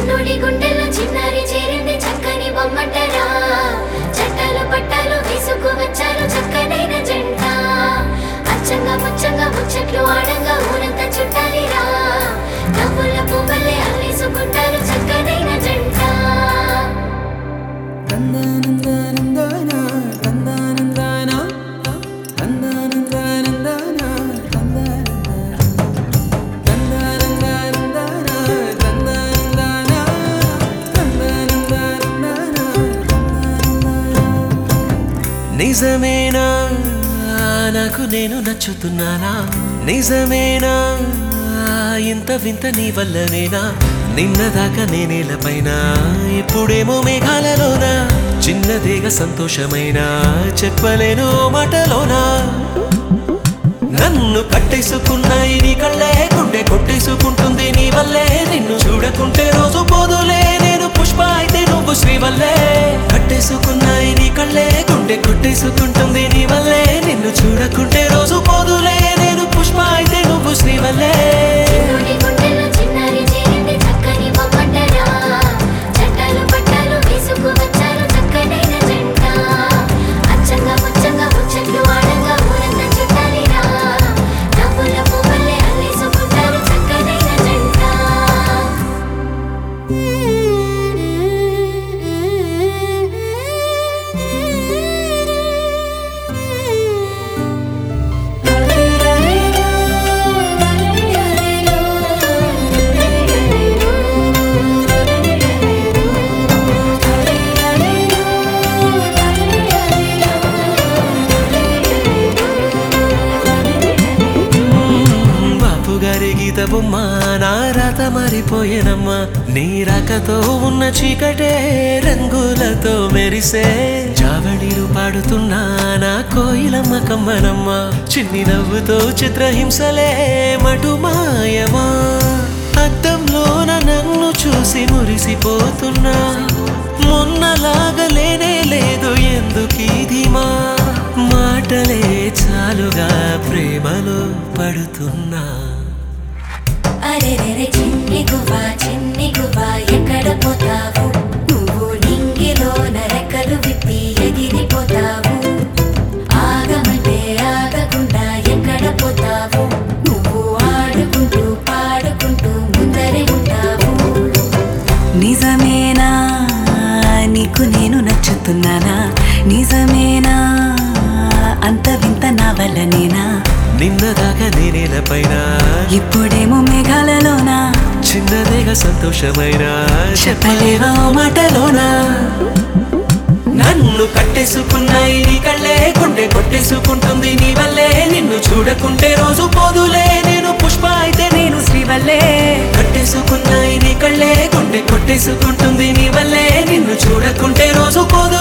చిన్నుడి గుండెల్లో చిన్నారి చేరింది చక్కని బొమ్మటరా చట్టాలు పట్టాలు వేసుకు వచ్చారు చక్కనైన జంట అచ్చంగా ముచ్చంగా ముచ్చట్లు ఆడంగా ఊరంతా చుట్టాలిరా నవ్వుల పువ్వులే అల్లేసుకుంటారు చక్కనైన జంట నిజమేనా నాకు నేను నచ్చుతున్నానా నిజమేనా ఇంత వింత నీ వల్లనేనా నిన్నదాకా నేనేలపైన ఇప్పుడేమో మేఘాలలోనా చిన్నదేగా సంతోషమైనా చెప్పలేను ఓ మాటలోనా నన్ను కట్టేసుకున్నాయి నీ కళ్ళే గుండె కొట్టేసుకుంటుంది నీ వల్లే నిన్ను చూడకుంటే రోజు పోదులే నేను పుష్ప అయితే నువ్వు శ్రీవల్లే కట్టేసుకున్నాయి నీ కళ్ళే గుండె కొట్టేసుకుంటుంది నీ వల్లే నిన్ను చూడకుంటే రోజు పోదులే నేను పుష్ప అయితే నువ్వు శ్రీవల్లే చిన్నుడి గుండెల్లో చిన్నారి చేరింది చక్కని బొమ్మటరా చట్టాలు పట్టాలు వేసుకు వచ్చారు చక్కనైన జంట అచ్చంగా ముచ్చంగా ముచ్చట్లు ఆడంగా ఊరంతా చుట్టాలిరా నవ్వుల పువ్వులే అల్లేసుకుంటారు చక్కనైన జంట బాపు గారి గీత బొమ్మ నా రాత మారిపోయేనమ్మా నీ రాకతో ఉన్న చీకటే రంగులతో మెరిసే జావళీలు పాడుతున్నా నా కోయిలమ్మ కమ్మనమ్మ చిన్ని నవ్వుతో చిత్రహింసలే మటు మాయమా అద్దంలోన నన్ను చూసి మురిసిపోతున్నా మొన్నలాగా లేనే లేదు ఎందుకీ ధీమా మాటలే చాలుగా ప్రేమలో పడుతున్నా అరెరెరె చిన్ని గువ్వా చిన్ని గువ్వా ఎక్కడ పోతావు నువ్వు నింగిలో నరెక్కలు విప్పి ఎగిరిపోతావు ఆగమంటే ఆగకుండా ఎక్కడ పోతావు నువ్వు ఆడుకుంటూ పాడుకుంటూ ముందరే ఉంటావు నిజమేనా నీకు నేను నచ్చుతున్నానా నిజమేనా అంత వింత నా వల్లనేనా నిన్నదాకా నేనేల పైన ఇప్పుడేమో మేఘాలలోనా చిన్నదేగా సంతోషమైన చెప్పలేవా ఓ మాటలోనా నన్ను కట్టేసుకున్నాయి నీ కళ్ళే గుండె కొట్టేసుకుంటుంది నీ వల్లే నిన్ను చూడకుంటే రోజు పోదులే నేను పుష్ప అయితే నేను శ్రీవల్లే కట్టేసుకున్నాయి నీ కళ్ళే గుండె కొట్టేసుకుంటుంది నీ వల్లే నిన్ను చూడకుంటే రోజు పోదు